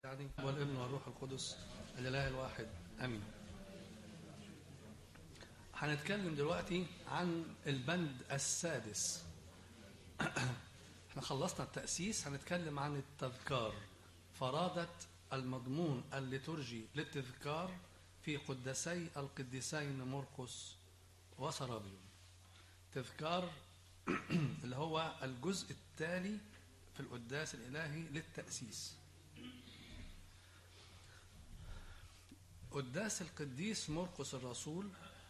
يعني والابن والروح القدس الاله الواحد امين هنتكلم دلوقتي عن البند السادس احنا خلصنا التأسيس هنتكلم عن التذكار فرادة المضمون الليتورجي للتذكار في قدسي القديسين مرقس وسرابيون تذكار اللي هو الجزء التالي في القداس الإلهي للتأسيس قداس القديس مرقس الرسول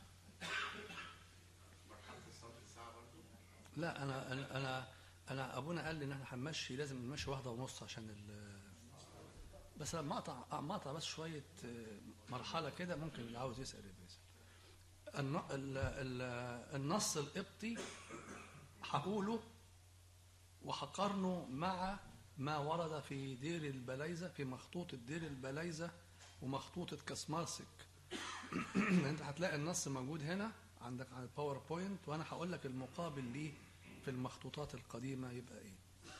لا انا انا انا, أنا ابونا قال لي ان احنا هنمشي لازم نمشي واحده ونص عشان ال بس لما اقطع ما اقطع بس شويه مرحله كده ممكن اللي عاوز يسال يبقى يسال الن- ال- ال- النص القبطي هقوله وهقارنه مع ما ورد في دير البلايزه في مخطوطه دير البلايزه ومخطوطه كاسمارسك انت هتلاقي النص موجود هنا عندك على الباوربوينت وانا هقول لك المقابل ليه في المخطوطات القديمه يبقى ايه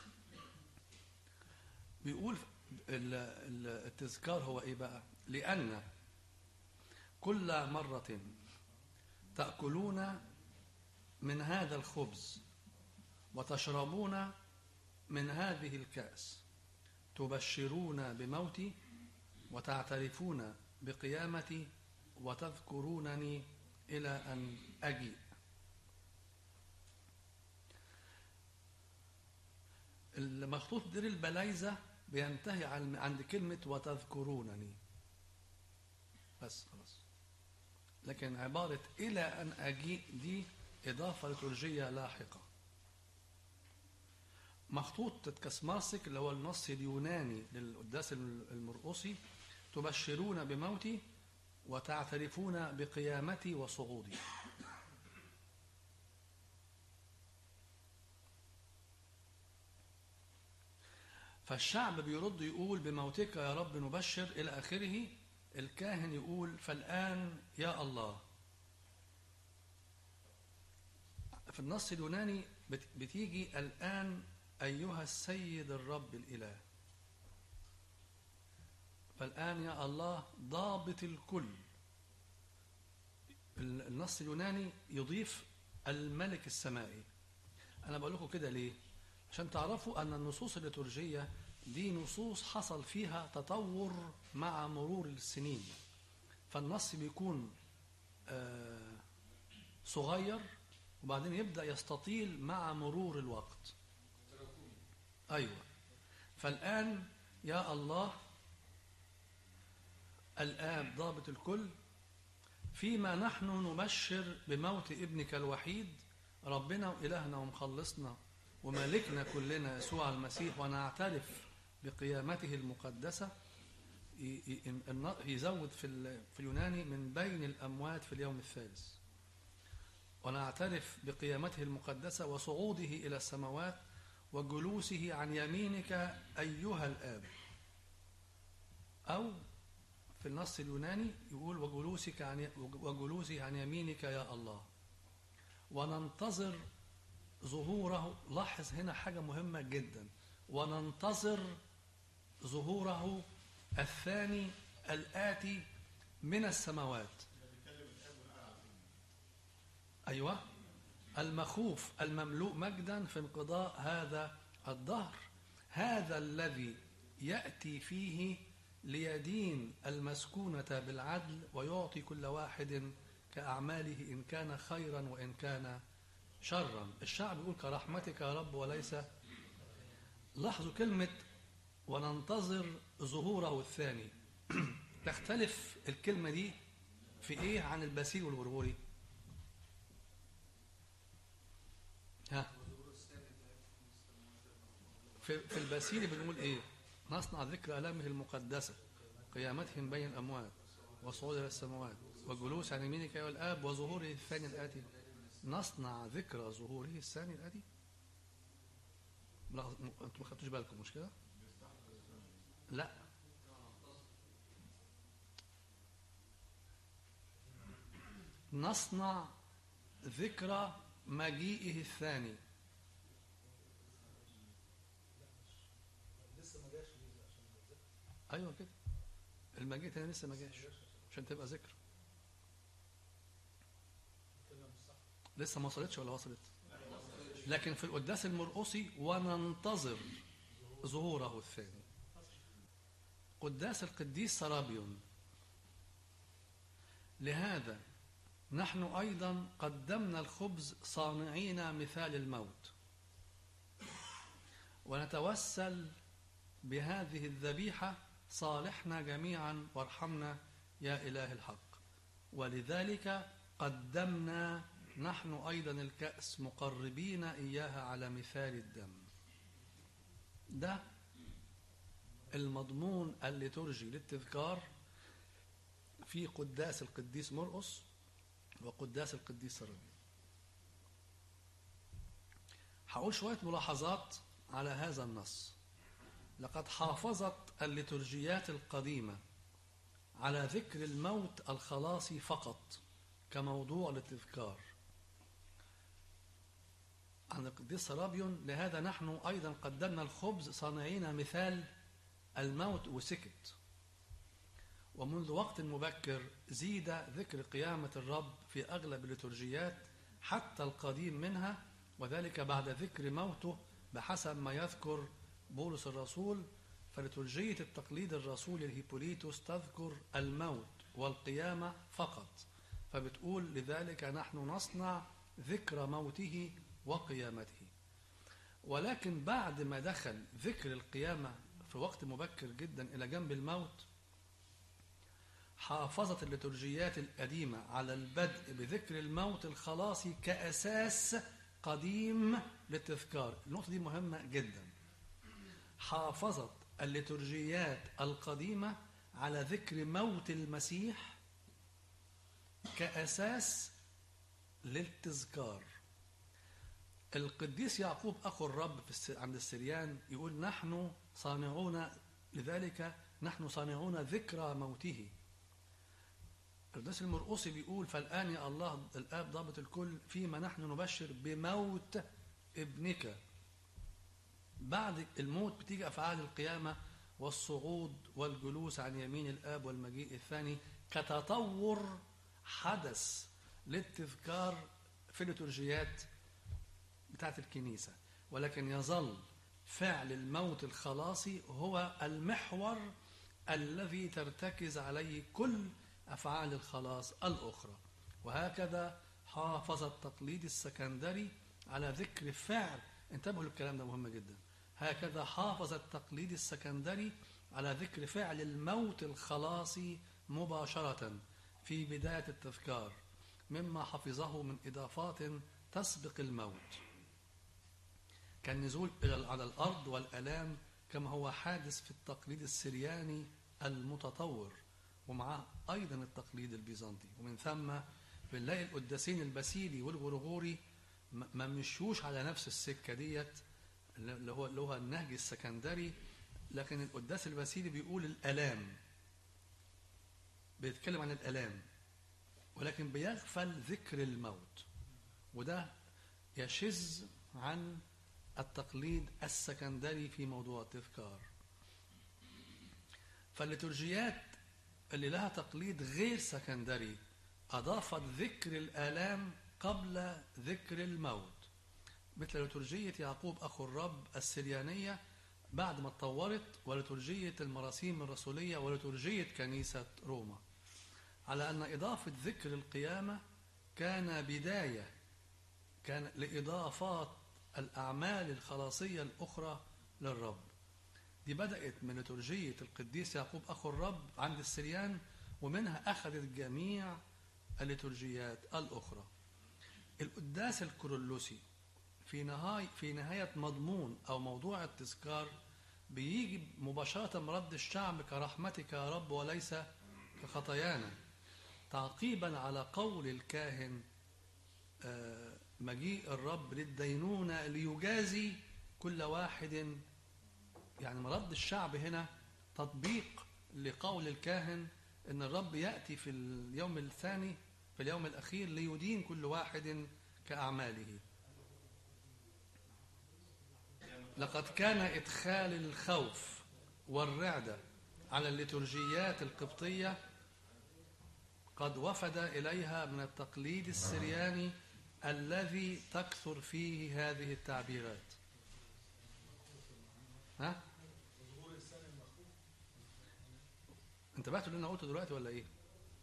بيقول ال- ال- التذكار هو ايه بقى لان كل مره تاكلون من هذا الخبز وتشربون من هذه الكاس تبشرون بموتي وتعترفون بقيامتي وتذكرونني إلى أن أجيء المخطوط دير البلايزة بينتهي عن- عند كلمة وتذكرونني بس خلاص لكن عبارة إلى أن أجيء دي إضافة لترجية لاحقة مخطوط كاسمارسك اللي هو النص اليوناني للقداس المرقصي تبشرون بموتي وتعترفون بقيامتي وصعودي فالشعب بيرد يقول بموتك يا رب نبشر إلى آخره الكاهن يقول فالآن يا الله في النص اليوناني بت- بتيجي الآن أيها السيد الرب الإله فالآن يا الله ضابط الكل ال- النص اليوناني يضيف الملك السمائي أنا بقول لكم كده ليه عشان تعرفوا أن النصوص الليتورجية دي نصوص حصل فيها تطور مع مرور السنين فالنص بيكون آه، صغير وبعدين يبدأ يستطيل مع مرور الوقت أيوة فالآن يا الله الآب ضابط الكل فيما نحن نبشر بموت ابنك الوحيد ربنا وإلهنا ومخلصنا ومالكنا كلنا يسوع المسيح ونعترف بقيامته المقدسة ي- ي- الن- يزود في ال- في اليوناني من بين الأموات في اليوم الثالث ونعترف بقيامته المقدسة وصعوده إلى السماوات وجلوسه عن يمينك أيها الآب أو في النص اليوناني يقول وجلوسك عن وجلوسه عن يمينك يا الله وننتظر ظهوره لاحظ هنا حاجة مهمة جدا وننتظر ظهوره الثاني الآتي من السماوات أيوة المخوف المملوء مجدا في انقضاء هذا الدهر هذا الذي يأتي فيه ليدين المسكونة بالعدل ويعطي كل واحد كأعماله إن كان خيرا وإن كان شرا الشعب يقول كرحمتك يا رب وليس لاحظوا كلمة وننتظر ظهوره الثاني تختلف الكلمة دي في إيه عن البسيل والبربوري ها في, في البسيل بنقول إيه نصنع ذكر ألامه المقدسة قيامتهم بين الأموات وصعود إلى السماوات وجلوس عن يمينك أيها الآب وظهوره الثاني الآتي نصنع ذكرى ظهوره الثاني الآتي ملاحظ- م- انتوا ما خدتوش بالكم مش كده؟ لا نصنع ذكرى مجيئه الثاني ايوه كده المجيء تاني لسه ما جاش عشان تبقى ذكر لسه ما وصلتش ولا وصلت لكن في القداس المرقصي وننتظر ظهوره الثاني قداس القديس سرابيون لهذا نحن أيضا قدمنا الخبز صانعين مثال الموت ونتوسل بهذه الذبيحة صالحنا جميعا وارحمنا يا إله الحق ولذلك قدمنا نحن أيضا الكأس مقربين إياها على مثال الدم ده المضمون الليتورجي للتذكار في قداس القديس مرقس وقداس القديس سرابيل هقول شوية ملاحظات على هذا النص لقد حافظت الليتورجيات القديمة على ذكر الموت الخلاصي فقط كموضوع للتذكار عن القديس سرابيون لهذا نحن أيضا قدمنا الخبز صانعين مثال الموت وسكت ومنذ وقت مبكر زيد ذكر قيامة الرب في أغلب الليتورجيات حتى القديم منها وذلك بعد ذكر موته بحسب ما يذكر بولس الرسول فليتورجية التقليد الرسولي الهيبوليتوس تذكر الموت والقيامة فقط فبتقول لذلك نحن نصنع ذكر موته وقيامته ولكن بعد ما دخل ذكر القيامة في وقت مبكر جدا إلى جنب الموت حافظت الليتورجيات القديمة على البدء بذكر الموت الخلاصي كأساس قديم للتذكار النقطة دي مهمة جدا حافظت الليتورجيات القديمة على ذكر موت المسيح كأساس للتذكار القديس يعقوب أخو الرب في عند السريان يقول نحن صانعون لذلك نحن صانعون ذكرى موته القديس المرقصي بيقول فالآن يا الله الآب ضابط الكل فيما نحن نبشر بموت ابنك بعد الموت بتيجي أفعال القيامة والصعود والجلوس عن يمين الآب والمجيء الثاني كتطور حدث للتذكار في الليتورجيات بتاعت الكنيسة ولكن يظل فعل الموت الخلاصي هو المحور الذي ترتكز عليه كل أفعال الخلاص الأخرى وهكذا حافظ التقليد السكندري على ذكر فعل انتبهوا للكلام ده مهم جدا هكذا حافظ التقليد السكندري على ذكر فعل الموت الخلاصي مباشرة في بداية التذكار مما حفظه من إضافات تسبق الموت كالنزول على الأرض والألام كما هو حادث في التقليد السرياني المتطور ومعه أيضا التقليد البيزنطي ومن ثم بنلاقي القداسين البسيلي والغرغوري ما مشوش على نفس السكة ديت اللي هو اللي هو النهج السكندري لكن القداس البسيلي بيقول الآلام بيتكلم عن الآلام ولكن بيغفل ذكر الموت وده يشذ عن التقليد السكندري في موضوع التذكار فالليتورجيات اللي لها تقليد غير سكندري أضافت ذكر الآلام قبل ذكر الموت مثل ليتورجية يعقوب أخو الرب السريانية بعد ما اتطورت وليتورجية المراسيم الرسولية وليتورجية كنيسة روما على أن إضافة ذكر القيامة كان بداية كان لإضافات الأعمال الخلاصية الأخرى للرب دي بدأت من ليتورجية القديس يعقوب أخو الرب عند السريان ومنها أخذت جميع الليتورجيات الأخرى القداس الكورولوسي في نهاية في نهاية مضمون أو موضوع التذكار بيجي مباشرة رد الشعب كرحمتك يا رب وليس كخطايانا تعقيبا على قول الكاهن مجيء الرب للدينونة ليجازي كل واحد يعني مرد الشعب هنا تطبيق لقول الكاهن ان الرب ياتي في اليوم الثاني في اليوم الاخير ليدين كل واحد كاعماله لقد كان ادخال الخوف والرعده على الليتورجيات القبطية قد وفد إليها من التقليد السرياني الذي تكثر فيه هذه التعبيرات ها؟ انتبهتوا اللي انا قلته دلوقتي ولا ايه؟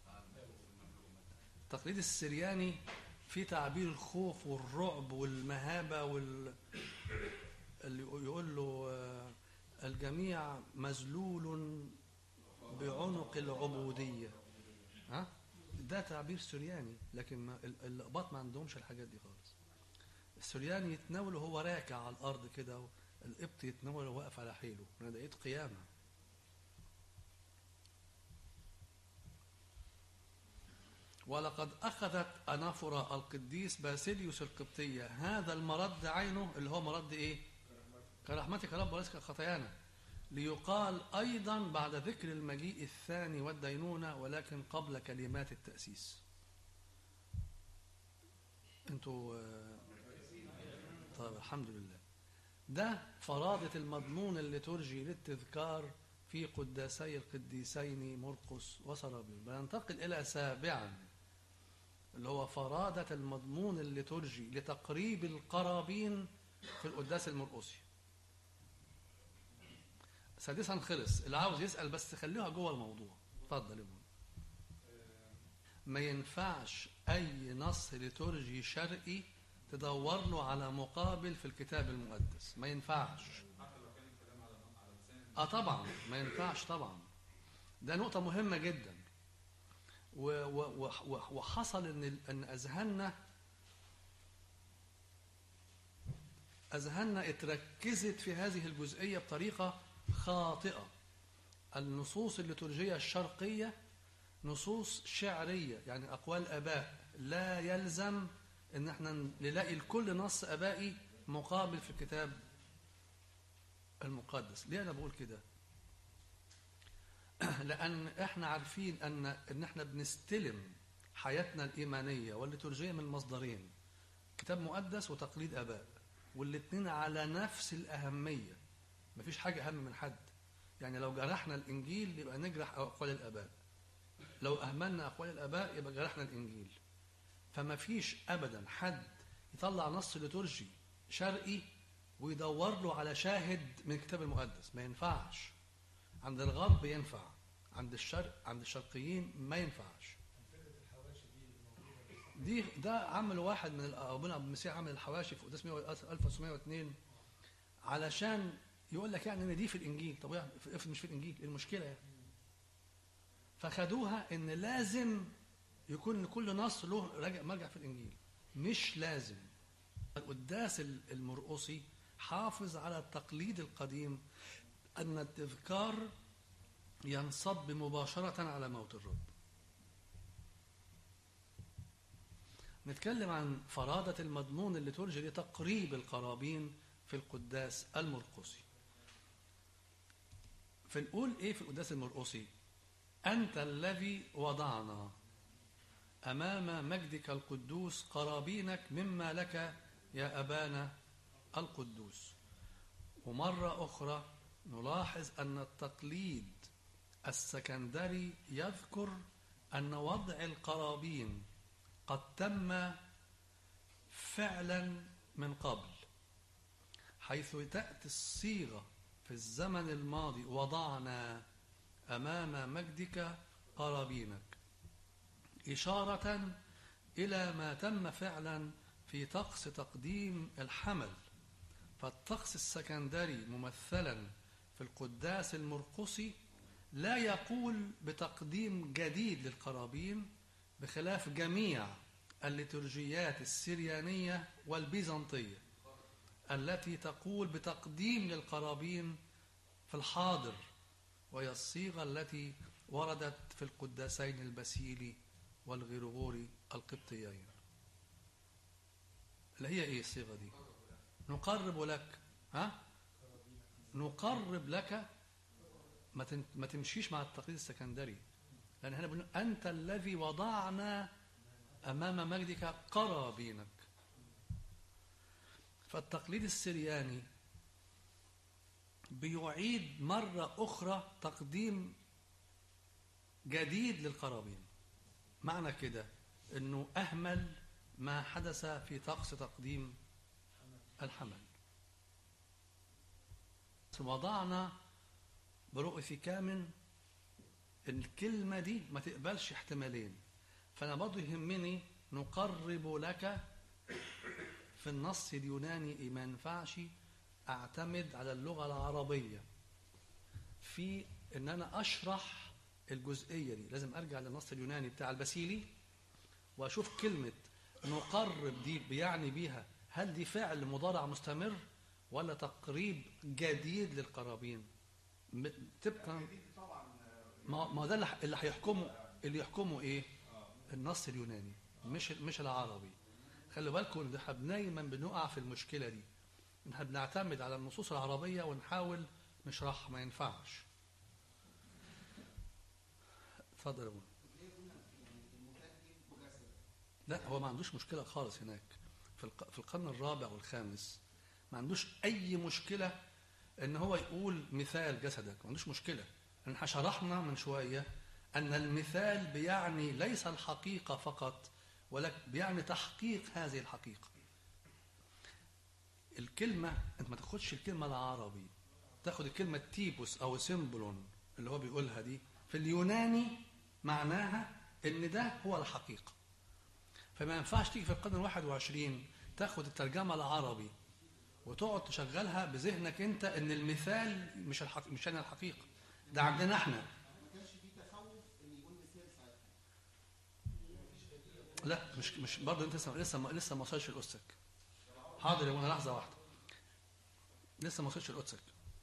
التقليد السرياني في تعبير الخوف والرعب والمهابة وال اللي يقول له آه، الجميع مذلول بعنق العبودية ها ده تعبير سرياني لكن ما ال- الأقباط ما عندهمش الحاجات دي خالص السرياني يتناول وهو راكع على الأرض كده القبط يتناول وهو واقف على حيله أنا لقيت قيامة ولقد أخذت أنافرة القديس باسيليوس القبطية هذا المرد عينه اللي هو مرد إيه؟ كرحمتك يا رب وليس كخطايانا ليقال أيضا بعد ذكر المجيء الثاني والدينونة ولكن قبل كلمات التأسيس انتوا آه، طيب الحمد لله ده فرادة المضمون الليتورجي للتذكار في قداسي القديسين مرقس وسرابيل بننتقل إلى سابعا اللي هو فرادة المضمون الليتورجي لتقريب القرابين في القداس المرقسي سادسا خلص اللي عاوز يسأل بس خليها جوه الموضوع اتفضل يا ابني ما ينفعش أي نص ليتورجي شرقي تدور له على مقابل في الكتاب المقدس ما ينفعش اه طبعا ما ينفعش طبعا ده نقطة مهمة جدا و- و- و- وحصل ان ال- ان اذهاننا اذهاننا اتركزت في هذه الجزئية بطريقة خاطئة النصوص الليتورجية الشرقية نصوص شعرية يعني أقوال آباء لا يلزم إن احنا نلاقي لكل نص آبائي مقابل في الكتاب المقدس ليه أنا بقول كده لأن احنا عارفين أن إن احنا بنستلم حياتنا الإيمانية والليتورجية من مصدرين كتاب مقدس وتقليد آباء والاتنين على نفس الأهمية مفيش حاجة أهم من حد يعني لو جرحنا الإنجيل يبقى نجرح أقوال الآباء لو أهملنا أقوال الآباء يبقى جرحنا الإنجيل فما فيش أبدا حد يطلع نص ليتورجي شرقي ويدور له على شاهد من الكتاب المقدس ما ينفعش عند الغرب ينفع عند الشرق عند الشرقيين ما ينفعش دي ده عمل واحد من ابونا ابو المسيح عمل الحواشي في قداس 1902 علشان يقول لك يعني ان دي في الانجيل طب يعني افرض مش في الانجيل إيه المشكله يعني فخدوها ان لازم يكون كل نص له راجع مرجع في الانجيل مش لازم القداس المرقصي حافظ على التقليد القديم ان التذكار ينصب مباشره على موت الرب نتكلم عن فرادة المضمون اللي ترجي لتقريب القرابين في القداس المرقصي فنقول ايه في القداس المرقصي أنت الذي وضعنا أمام مجدك القدوس قرابينك مما لك يا أبانا القدوس ومرة أخرى نلاحظ أن التقليد السكندري يذكر أن وضع القرابين قد تم فعلا من قبل حيث تأتي الصيغة في الزمن الماضي وضعنا أمام مجدك قرابينك إشارة إلى ما تم فعلا في طقس تقديم الحمل فالطقس السكندري ممثلا في القداس المرقصي لا يقول بتقديم جديد للقرابين بخلاف جميع الليتورجيات السريانية والبيزنطية التي تقول بتقديم للقرابين في الحاضر وهي الصيغة التي وردت في القداسين البسيلي والغرغوري القبطيين اللي هي ايه الصيغة دي نقرب لك ها نقرب لك ما تم- ما تمشيش مع التقليد السكندري لأن هنا بنقول أنت الذي وضعنا أمام مجدك قرابينك فالتقليد السرياني بيعيد مرة أخرى تقديم جديد للقرابين معنى كده انه اهمل ما حدث في طقس تقديم الحمل وضعنا برؤية كامن الكلمة دي ما تقبلش احتمالين فأنا برضه يهمني نقرب لك في النص اليوناني ما ينفعش أعتمد على اللغة العربية في إن أنا أشرح الجزئية دي لازم أرجع للنص اليوناني بتاع البسيلي وأشوف كلمة نقرب دي بيعني بيها هل دي فعل مضارع مستمر ولا تقريب جديد للقرابين م- تبقى ما ما ده اللي ح- اللي هيحكمه اللي يحكمه ايه النص اليوناني مش مش العربي خلي بالكم ان احنا دايما بنقع في المشكله دي ان احنا بنعتمد على النصوص العربيه ونحاول نشرحها ما ينفعش اتفضل يا ابونا لا هو ما عندوش مشكله خالص هناك في الق- في القرن الرابع والخامس ما عندوش اي مشكله ان هو يقول مثال جسدك ما عندوش مشكله لان احنا شرحنا من شويه ان المثال بيعني ليس الحقيقه فقط ولكن بيعني تحقيق هذه الحقيقه الكلمه انت ما تاخدش الكلمه العربي تاخد الكلمه تيبوس او سيمبلون اللي هو بيقولها دي في اليوناني معناها ان ده هو الحقيقه فما ينفعش تيجي في القرن الواحد وعشرين تاخد الترجمة العربي وتقعد تشغلها بذهنك انت ان المثال مش الحق... مش انا الحقيقة ده عندنا احنا ما كانش في تخوف ان يقول مثال ساعتها لا مش مش برضه انت لسه لسه ما- لسه ما وصلش الاسك حاضر يا منى لحظة واحدة لسه ما وصلش الاسك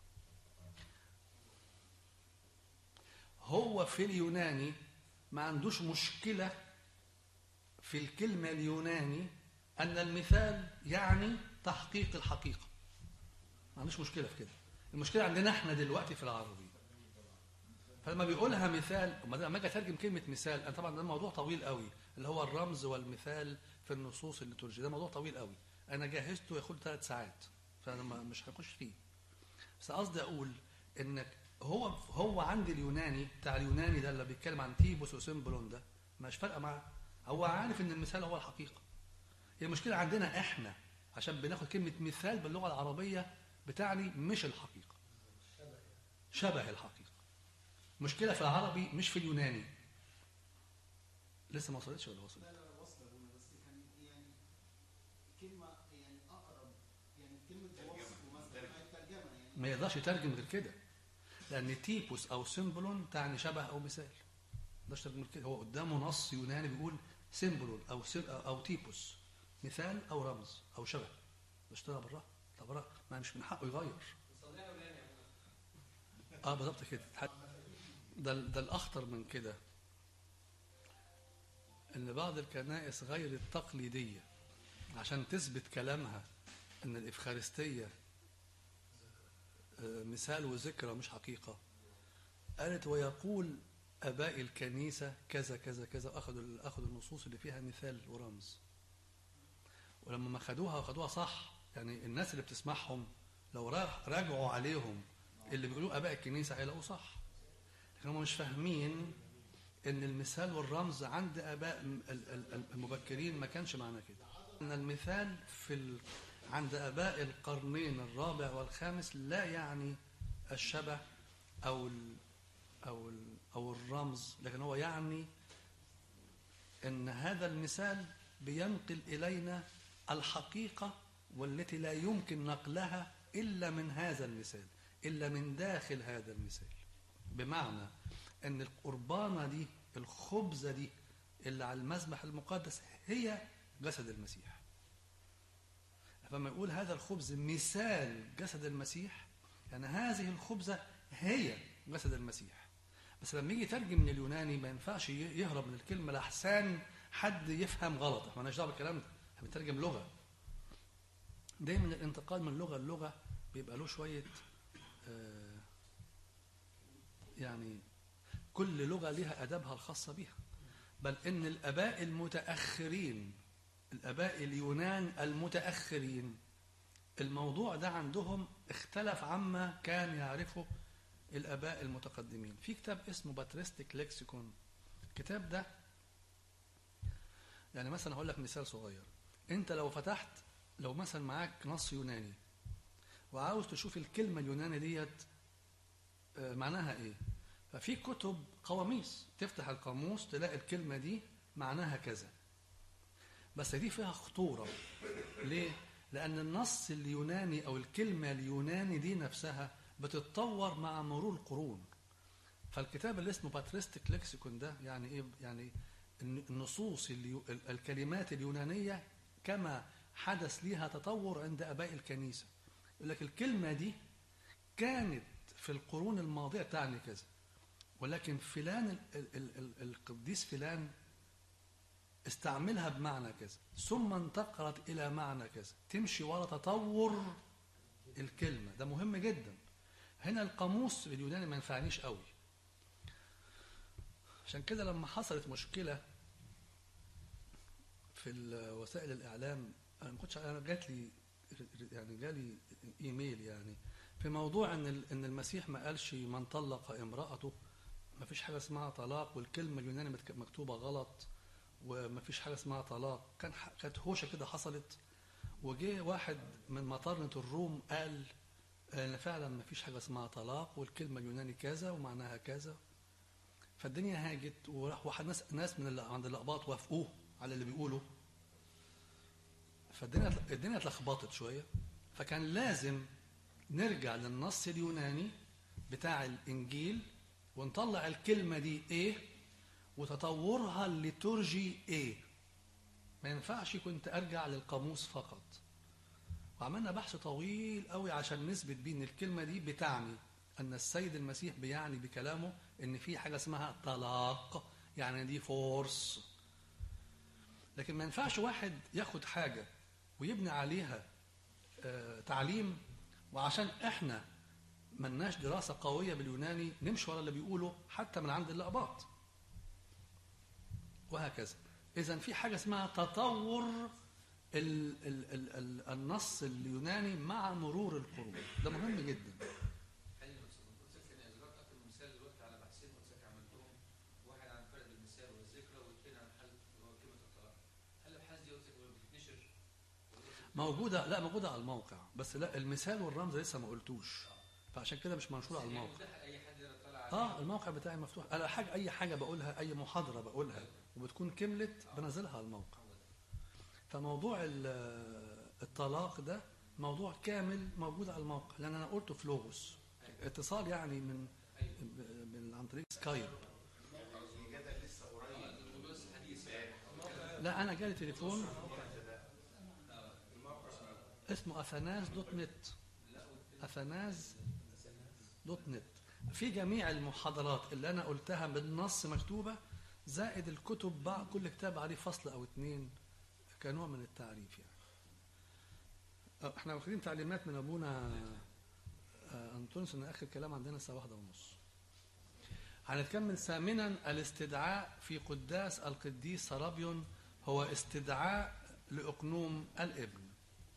هو في اليوناني ما عندوش مشكلة في الكلمة اليوناني أن المثال يعني تحقيق الحقيقة ما عندوش مشكلة في كده المشكلة عندنا احنا دلوقتي في العربي فلما بيقولها مثال أما لما اجي اترجم كلمة مثال أنا طبعا ده موضوع طويل قوي اللي هو الرمز والمثال في النصوص الليتورجية ده موضوع طويل قوي أنا جهزته ياخد ثلاث ساعات فأنا ما- مش هخش فيه بس قصدي أقول إنك هو هو عند اليوناني بتاع اليوناني ده اللي بيتكلم عن تيبوس وسيمبلون ده مش فارقة معاه هو عارف إن المثال هو الحقيقة هي المشكلة عندنا إحنا عشان بناخد كلمة مثال باللغة العربية بتعني مش الحقيقة شبه الحقيقة مشكلة في العربي مش في اليوناني لسه ما وصلتش ولا وصلت؟ لا لا واصله هنا بس كان يعني كلمه يعني اقرب يعني كلمه وصف مثلا ما الترجمه يعني ما يقدرش يترجم غير كده لأن تيبوس أو سيمبلون تعني شبه أو مثال ده يترجم غير كده هو قدامه نص يوناني بيقول سيمبلون أو سي أو تيبوس مثال أو رمز أو شبه مش طلع بره طب بره ما مش من حقه يغير اه بالظبط كده ده ده الاخطر من كده ان بعض الكنائس غير التقليديه عشان تثبت كلامها ان الافخارستيه آه، مثال وذكرى مش حقيقه قالت ويقول اباء الكنيسه كذا كذا كذا اخذوا اخذوا النصوص اللي فيها مثال ورمز ولما ما خدوها خدوها صح يعني الناس اللي بتسمعهم لو را- راجعوا عليهم اللي بيقولوه اباء الكنيسه هيلاقوه صح لكن هم مش فاهمين ان المثال والرمز عند اباء ال- ال- ال- المبكرين ما كانش معنى كده ان المثال في ال... عند اباء القرنين الرابع والخامس لا يعني الشبه او ال... او ال... او الرمز لكن هو يعني ان هذا المثال بينقل الينا الحقيقه والتي لا يمكن نقلها الا من هذا المثال الا من داخل هذا المثال بمعنى ان القربانه دي الخبزه دي اللي على المذبح المقدس هي جسد المسيح فما يقول هذا الخبز مثال جسد المسيح يعني هذه الخبزه هي جسد المسيح بس لما يجي يترجم من اليوناني ما ينفعش ي- يهرب من الكلمه لحسان حد يفهم غلط احنا مالناش دعوه بالكلام ده احنا بنترجم لغه دايما الانتقال من لغه للغه بيبقى له شويه آه، يعني كل لغه لها ادابها الخاصه بها بل ان الاباء المتاخرين الاباء اليونان المتاخرين الموضوع ده عندهم اختلف عما كان يعرفه الآباء المتقدمين في كتاب اسمه باتريستيك ليكسيكون الكتاب ده يعني مثلا هقول لك مثال صغير انت لو فتحت لو مثلا معاك نص يوناني وعاوز تشوف الكلمة اليوناني ديت آه، معناها ايه ففي كتب قواميس تفتح القاموس تلاقي الكلمة دي معناها كذا بس دي فيها خطورة ليه؟ لأن النص اليوناني أو الكلمة اليوناني دي نفسها بتتطور مع مرور القرون فالكتاب اللي اسمه باتريستيك ليكسيكون ده يعني ايه يعني النصوص اليو الكلمات اليونانية كما حدث ليها تطور عند آباء الكنيسة يقول لك الكلمة دي كانت في القرون الماضية تعني كذا ولكن فلان ال ال ال القديس فلان استعملها بمعنى كذا ثم انتقلت إلى معنى كذا تمشي ورا تطور الكلمة ده مهم جدا هنا القاموس اليوناني ما ينفعنيش قوي عشان كده لما حصلت مشكلة في وسائل الإعلام أنا ما كنتش أنا جات لي يعني جالي إيميل يعني في موضوع إن إن المسيح ما قالش من طلق امرأته ما فيش حاجة اسمها طلاق والكلمة اليونانية مكتوبة غلط وما فيش حاجة اسمها طلاق كان كانت هوشة كده حصلت وجه واحد من مطارنة الروم قال ان فعلا ما فيش حاجة اسمها طلاق والكلمة اليوناني كذا ومعناها كذا فالدنيا هاجت وراح ناس ناس من اللي عند الاقباط وافقوه على اللي بيقوله فالدنيا الدنيا اتلخبطت شويه فكان لازم نرجع للنص اليوناني بتاع الانجيل ونطلع الكلمه دي ايه وتطورها الليتورجي ايه ما ينفعش كنت ارجع للقاموس فقط وعملنا بحث طويل قوي عشان نثبت بيه ان الكلمه دي بتعني ان السيد المسيح بيعني بكلامه ان في حاجه اسمها طلاق يعني دي فورس لكن ما ينفعش واحد ياخد حاجه ويبني عليها آه تعليم وعشان احنا ملناش دراسه قويه باليوناني نمشي ورا اللي بيقوله حتى من عند الاقباط وهكذا اذا في حاجه اسمها تطور ال ال ال ال النص اليوناني مع مرور القرون ده مهم جدا موجودة لا موجودة على الموقع بس لا المثال والرمز لسه ما قلتوش فعشان كده مش منشور على الموقع اه الموقع بتاعي مفتوح انا حاجة اي حاجة بقولها اي محاضرة بقولها وبتكون كملت بنزلها على الموقع فموضوع الطلاق ده موضوع كامل موجود على الموقع لان انا قلته في لوغوس اتصال يعني من من عن طريق سكايب لا انا جالي تليفون اسمه اثناز دوت نت اثناز دوت نت في جميع المحاضرات اللي انا قلتها بالنص مكتوبه زائد الكتب بقى كل كتاب عليه فصل او اتنين كنوع من التعريف يعني احنا واخدين تعليمات من ابونا انطونيوس ان اخر كلام عندنا الساعه واحدة ونص هنكمل ثامنا الاستدعاء في قداس القديس سرابيون هو استدعاء لاقنوم الابن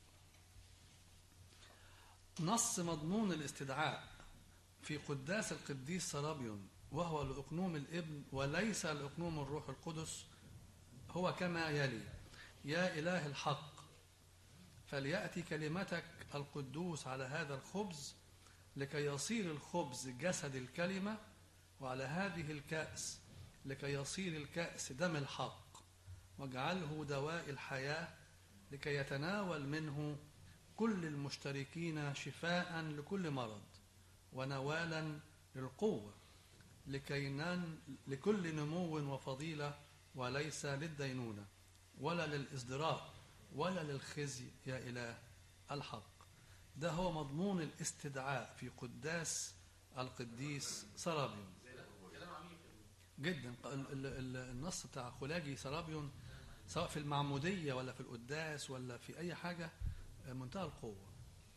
نص مضمون الاستدعاء في قداس القديس سرابيون وهو لأقنوم الابن وليس لأقنوم الروح القدس هو كما يلي يا إله الحق فليأتي كلمتك القدوس على هذا الخبز لكي يصير الخبز جسد الكلمة وعلى هذه الكأس لكي يصير الكأس دم الحق واجعله دواء الحياة لكي يتناول منه كل المشتركين شفاء لكل مرض ونوالا للقوة لكي نن لكل نمو وفضيلة وليس للدينونة ولا للإصدراء ولا للخزي يا إله الحق ده هو مضمون الاستدعاء في قداس القديس سرابيون جدا النص بتاع خلاجي سرابيون سواء في المعمودية ولا في القداس ولا في أي حاجة منتهى القوة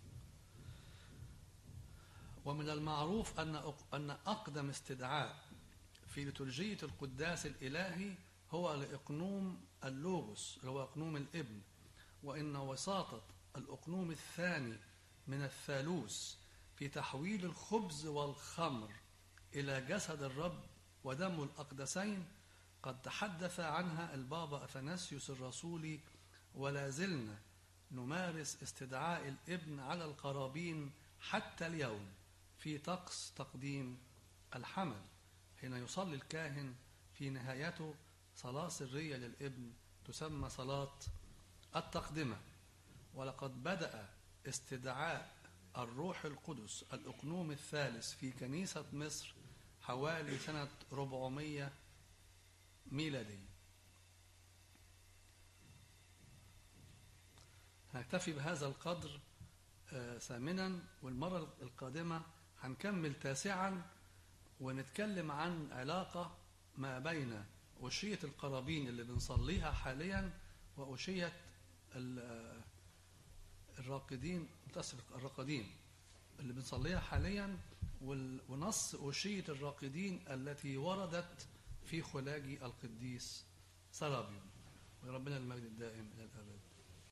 ومن المعروف أن أن أقدم استدعاء في لترجية القداس الإلهي هو لإقنوم اللوغوس اللي هو إقنوم الابن وإن وساطة الإقنوم الثاني من الثالوث في تحويل الخبز والخمر إلى جسد الرب ودم الأقدسين قد تحدث عنها البابا أثناسيوس الرسولي ولا زلنا نمارس استدعاء الابن على القرابين حتى اليوم في طقس تقديم الحمل حين يصلي الكاهن في نهايته صلاة سرية للابن تسمى صلاة التقدمة ولقد بدأ استدعاء الروح القدس الأقنوم الثالث في كنيسة مصر حوالي سنة 400 ميلادية هنكتفي بهذا القدر آه، ثامنا والمرة القادمة هنكمل تاسعا ونتكلم عن علاقة ما بين أشية القرابين اللي بنصليها حاليا وأشية ال- آه، الراقدين متأسف الراقدين اللي بنصليها حاليا وال- ونص أشية الراقدين التي وردت في خلاجي القديس سرابيون وربنا المجد الدائم إلى الأبد